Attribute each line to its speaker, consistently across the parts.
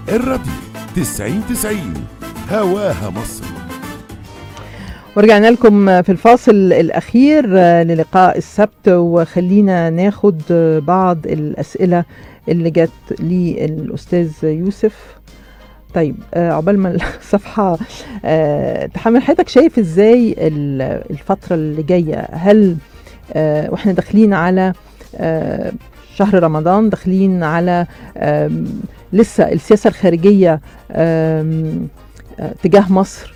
Speaker 1: الراديو 90 90 هواها مصر
Speaker 2: ورجعنا لكم في الفاصل الأخير للقاء السبت وخلينا ناخد بعض الأسئلة اللي جت للأستاذ يوسف طيب عقبال ما الصفحة تحمل حضرتك شايف ازاي الفترة اللي جاية هل واحنا داخلين على شهر رمضان داخلين على لسه السياسة الخارجية تجاه مصر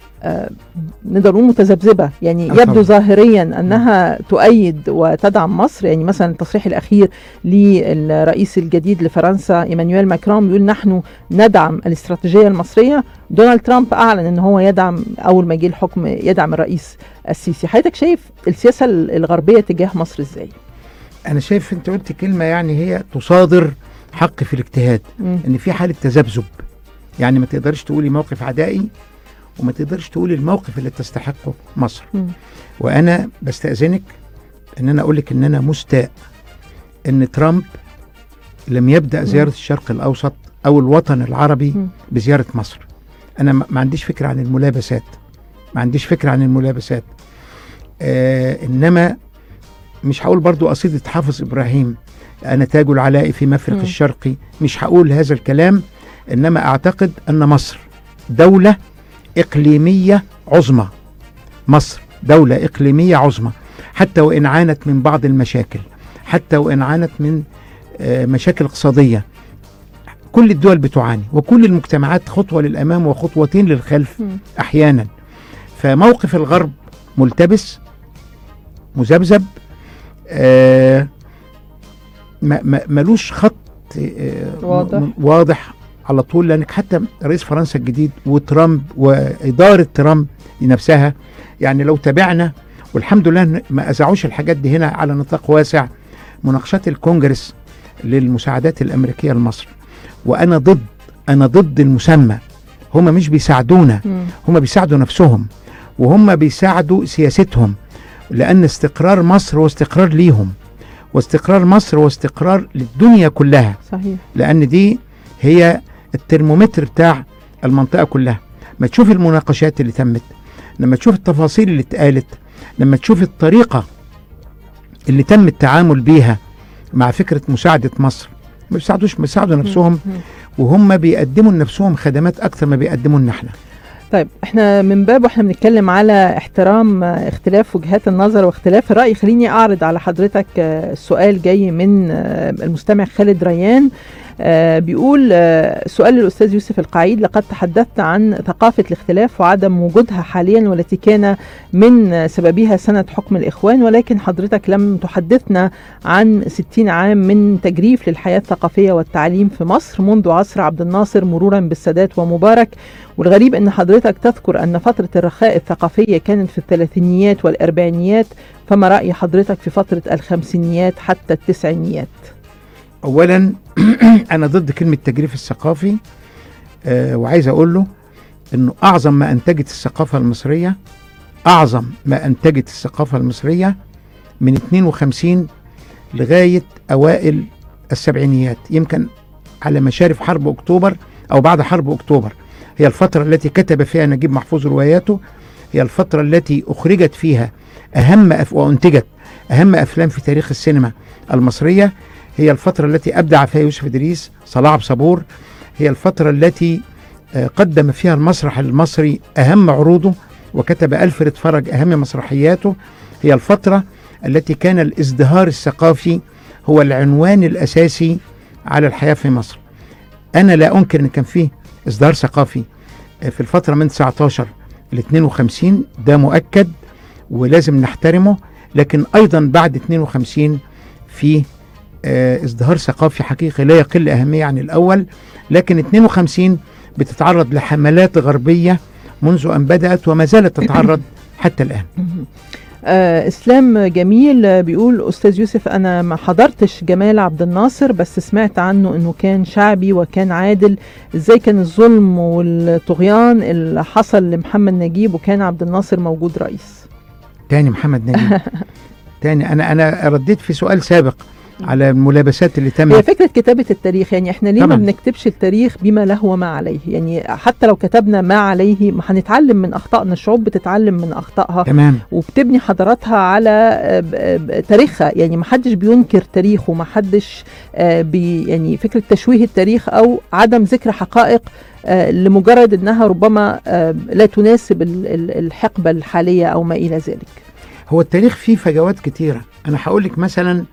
Speaker 2: نقدر نقول متذبذبه يعني
Speaker 3: أفهم.
Speaker 2: يبدو ظاهريا انها تؤيد وتدعم مصر يعني مثلا التصريح الاخير للرئيس الجديد لفرنسا ايمانويل ماكرون بيقول نحن ندعم الاستراتيجيه المصريه دونالد ترامب اعلن ان هو يدعم اول ما جه الحكم يدعم الرئيس السيسي حضرتك شايف السياسه الغربيه تجاه مصر ازاي
Speaker 3: انا شايف انت قلت كلمه يعني هي تصادر حق في الاجتهاد
Speaker 2: مم.
Speaker 3: ان في حاله تذبذب يعني ما تقدرش تقولي موقف عدائي وما تقدرش تقولي الموقف اللي تستحقه مصر
Speaker 2: مم.
Speaker 3: وانا بستاذنك ان انا اقول لك ان انا مستاء ان ترامب لم يبدا زياره الشرق الاوسط او الوطن العربي
Speaker 2: مم.
Speaker 3: بزياره مصر انا ما ما عنديش فكره عن الملابسات ما عنديش فكره عن الملابسات آه انما مش هقول برضو قصيده حافظ ابراهيم انا تاج العلاء في مفرق
Speaker 2: مم.
Speaker 3: الشرق مش هقول هذا الكلام انما اعتقد ان مصر دوله اقليميه عظمى مصر دوله اقليميه عظمى حتى وان عانت من بعض المشاكل حتى وان عانت من آه، مشاكل اقتصاديه كل الدول بتعاني وكل المجتمعات خطوه للامام وخطوتين للخلف
Speaker 2: مم.
Speaker 3: احيانا فموقف الغرب ملتبس مذبذب آه ما- ما- ملوش خط آه
Speaker 2: واضح.
Speaker 3: م- واضح على طول لانك حتى رئيس فرنسا الجديد وترامب واداره ترامب نفسها يعني لو تابعنا والحمد لله إن ما اذاعوش الحاجات دي هنا على نطاق واسع مناقشات الكونجرس للمساعدات الامريكيه لمصر وانا ضد انا ضد المسمى هم مش بيساعدونا
Speaker 2: مم.
Speaker 3: هم بيساعدوا نفسهم وهم بيساعدوا سياستهم لأن استقرار مصر هو استقرار ليهم واستقرار مصر هو استقرار للدنيا كلها
Speaker 2: صحيح
Speaker 3: لأن دي هي الترمومتر بتاع المنطقة كلها ما تشوف المناقشات اللي تمت لما تشوف التفاصيل اللي اتقالت لما تشوف الطريقة اللي تم التعامل بيها مع فكرة مساعدة مصر ما بيساعدوش بيساعدوا نفسهم
Speaker 2: مم.
Speaker 3: وهم بيقدموا لنفسهم خدمات أكثر ما بيقدموا لنا احنا
Speaker 2: طيب احنا من باب واحنا بنتكلم على احترام آه، اختلاف وجهات النظر واختلاف الرأي خليني اعرض على حضرتك آه، سؤال جاي من آه، المستمع خالد ريان آه، بيقول آه، سؤال للأستاذ يوسف القعيد لقد تحدثت عن ثقافة الاختلاف وعدم وجودها حاليا والتي كان من آه، سببها سنة حكم الإخوان ولكن حضرتك لم تحدثنا عن 60 عام من تجريف للحياة الثقافية والتعليم في مصر منذ عصر عبد الناصر مرورا بالسادات ومبارك والغريب ان حضرتك تذكر ان فترة الرخاء الثقافية كانت في الثلاثينيات والاربعينيات فما رأي حضرتك في فترة الخمسينيات حتى التسعينيات
Speaker 3: اولا انا ضد كلمه تجريف الثقافي آه وعايز اقول له انه اعظم ما انتجت الثقافه المصريه اعظم ما انتجت الثقافه المصريه من 52 لغايه اوائل السبعينيات يمكن على مشارف حرب اكتوبر او بعد حرب اكتوبر هي الفتره التي كتب فيها نجيب محفوظ رواياته هي الفتره التي اخرجت فيها اهم أف وانتجت اهم افلام في تاريخ السينما المصريه هي الفترة التي أبدع فيها يوسف إدريس صلاح عبد صبور هي الفترة التي آه، قدم فيها المسرح المصري أهم عروضه وكتب ألفريد فرج أهم مسرحياته هي الفترة التي كان الازدهار الثقافي هو العنوان الأساسي على الحياة في مصر أنا لا أنكر أن كان فيه ازدهار ثقافي آه، في الفترة من 19 ل 52 ده مؤكد ولازم نحترمه لكن أيضا بعد 52 فيه آه، ازدهار ثقافي حقيقي لا يقل أهمية عن الأول لكن 52 بتتعرض لحملات غربية منذ أن بدأت وما زالت تتعرض حتى الآن
Speaker 2: آه اسلام جميل آه، بيقول استاذ يوسف انا ما حضرتش جمال عبد الناصر بس سمعت عنه انه كان شعبي وكان عادل ازاي كان الظلم والطغيان اللي حصل لمحمد نجيب وكان عبد الناصر موجود رئيس
Speaker 3: تاني محمد نجيب تاني أنا أنا رديت في سؤال سابق على الملابسات اللي
Speaker 2: هي
Speaker 3: تمت
Speaker 2: فكرة كتابة التاريخ يعني احنا ليه ما
Speaker 3: طبعاً.
Speaker 2: بنكتبش التاريخ بما له وما عليه يعني حتى لو كتبنا ما عليه ما هنتعلم من أخطائنا الشعوب بتتعلم من أخطائها
Speaker 3: تمام
Speaker 2: وبتبني حضاراتها على آه، ب- ب- تاريخها يعني ما حدش بينكر تاريخه ما حدش آه، بي يعني فكرة تشويه التاريخ أو عدم ذكر حقائق آه، لمجرد أنها ربما آه، لا تناسب ال- ال- الحقبة الحالية أو ما إلى ذلك
Speaker 3: هو التاريخ فيه فجوات كتيرة أنا هقول لك مثلا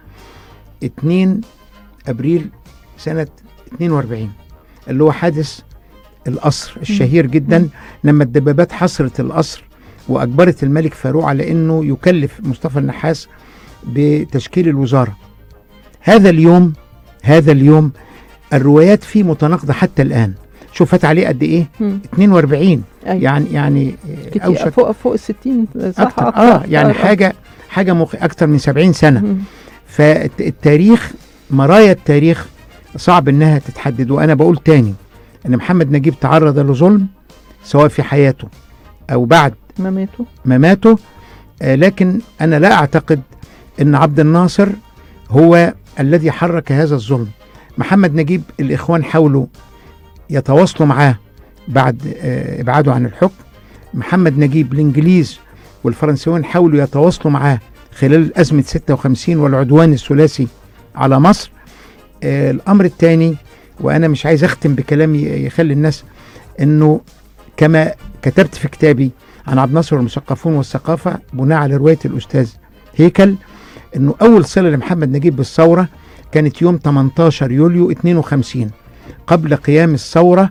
Speaker 3: 2 أبريل سنة 42 اللي هو حادث القصر الشهير جدا لما الدبابات حصرت القصر وأجبرت الملك فاروق على أنه يكلف مصطفى النحاس بتشكيل الوزارة هذا اليوم هذا اليوم الروايات فيه متناقضة حتى الآن شوف فات عليه قد إيه
Speaker 2: مم.
Speaker 3: 42
Speaker 2: أيوة.
Speaker 3: يعني يعني
Speaker 2: كتير
Speaker 3: أوشك
Speaker 2: فوق فوق ال 60 صح
Speaker 3: أكتر, اه يعني حاجه حاجه مخ... اكتر من 70 سنه
Speaker 2: مم.
Speaker 3: فالتاريخ مرايا التاريخ صعب انها تتحدد وانا بقول تاني ان محمد نجيب تعرض لظلم سواء في حياته او بعد
Speaker 2: ما ماتوا
Speaker 3: مماته آه لكن انا لا اعتقد ان عبد الناصر هو الذي حرك هذا الظلم محمد نجيب الاخوان حاولوا يتواصلوا معاه بعد آه ابعاده عن الحكم محمد نجيب الانجليز والفرنسيون حاولوا يتواصلوا معاه خلال ازمه 56 والعدوان الثلاثي على مصر آه الامر الثاني وانا مش عايز اختم بكلام ي- يخلي الناس انه كما كتبت في كتابي عن عبد الناصر والمثقفون والثقافه بناء على روايه الاستاذ هيكل انه اول صله لمحمد نجيب بالثوره كانت يوم 18 يوليو 52 قبل قيام الثوره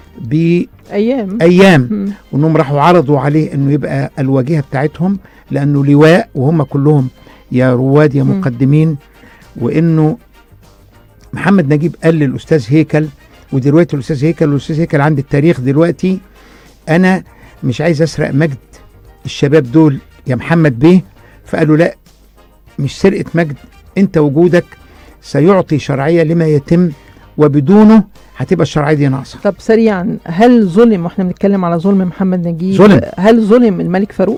Speaker 3: بايام
Speaker 2: ايام مم.
Speaker 3: وانهم راحوا عرضوا عليه انه يبقى الواجهه بتاعتهم لانه لواء وهم كلهم يا رواد يا
Speaker 2: مم.
Speaker 3: مقدمين وانه محمد نجيب قال للاستاذ هيكل ودي روايه الاستاذ هيكل والاستاذ هيكل عند التاريخ دلوقتي انا مش عايز اسرق مجد الشباب دول يا محمد بيه فقالوا لا مش سرقه مجد انت وجودك سيعطي شرعيه لما يتم وبدونه هتبقى الشرعيه دي ناقصه
Speaker 2: طب سريعا هل ظلم واحنا بنتكلم على ظلم محمد نجيب
Speaker 3: ظلم.
Speaker 2: هل ظلم الملك فاروق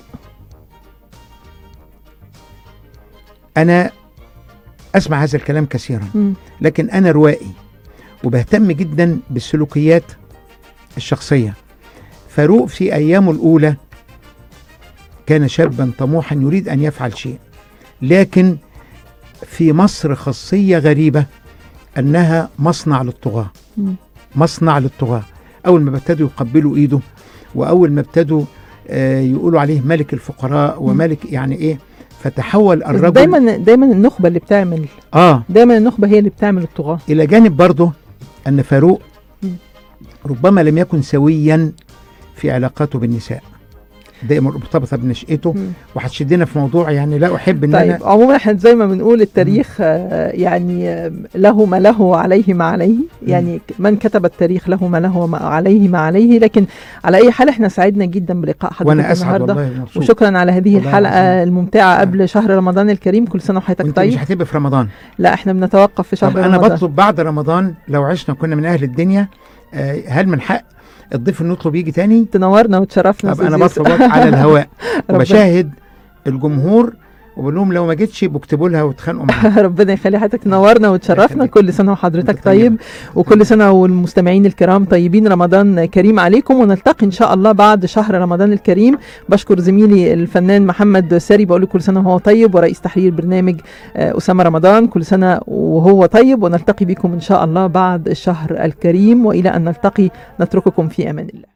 Speaker 3: انا اسمع هذا الكلام كثيرا
Speaker 2: مم.
Speaker 3: لكن انا روائي وبهتم جدا بالسلوكيات الشخصيه فاروق في ايامه الاولى كان شابا طموحا يريد ان يفعل شيء لكن في مصر خاصيه غريبه انها مصنع للطغاه
Speaker 2: مم.
Speaker 3: مصنع للطغاه اول ما ابتدوا يقبلوا ايده واول ما ابتدوا آه، يقولوا عليه ملك الفقراء وملك يعني ايه فتحول
Speaker 2: بس
Speaker 3: الرجل
Speaker 2: دايما دايما النخبه اللي بتعمل
Speaker 3: اه
Speaker 2: دايما النخبه هي اللي بتعمل الطغاه
Speaker 3: الى جانب برضه ان فاروق
Speaker 2: مم.
Speaker 3: ربما لم يكن سويا في علاقاته بالنساء دائما مرتبطه بنشأته
Speaker 2: مم.
Speaker 3: وهتشدنا في موضوع يعني لا احب ان
Speaker 2: طيب
Speaker 3: انا
Speaker 2: عموما احنا زي ما بنقول التاريخ آه، يعني آه، له ما له وعليه ما عليه يعني من كتب التاريخ له ما له وما عليه ما عليه لكن على اي حال احنا سعدنا جدا بلقاء حضرتك
Speaker 3: وانا اسعد
Speaker 2: النهارده
Speaker 3: والله مبسوط
Speaker 2: وشكرا على هذه
Speaker 3: والله
Speaker 2: الحلقه
Speaker 3: العظيم.
Speaker 2: الممتعه قبل شهر رمضان الكريم كل سنه وحضرتك
Speaker 3: وانت مش
Speaker 2: طيب
Speaker 3: هتبقى في رمضان
Speaker 2: لا احنا بنتوقف في شهر
Speaker 3: طب انا
Speaker 2: رمضان
Speaker 3: بطلب بعد رمضان لو عشنا كنا من اهل الدنيا آه، هل من حق الضيف انه يطلب يجي تاني
Speaker 2: تنورنا وتشرفنا
Speaker 3: طب
Speaker 2: يا
Speaker 3: انا
Speaker 2: أستاذ
Speaker 3: بطلب
Speaker 2: يوسف.
Speaker 3: على الهواء
Speaker 2: ربنا-
Speaker 3: وبشاهد الجمهور وبقول لهم لو ما جيتش بكتبوا لها وتخانقوا معاها
Speaker 2: ربنا يخلي حضرتك تنورنا وتشرفنا
Speaker 3: يخليك.
Speaker 2: كل سنه وحضرتك
Speaker 3: وأنت طيب.
Speaker 2: طيب وكل سنه والمستمعين الكرام طيبين رمضان كريم عليكم ونلتقي ان شاء الله بعد شهر رمضان الكريم بشكر زميلي الفنان محمد ساري بقول له كل سنه وهو طيب ورئيس تحرير برنامج آه، اسامه رمضان كل سنه وهو طيب ونلتقي بكم ان شاء الله بعد الشهر الكريم والى ان نلتقي نترككم في امان الله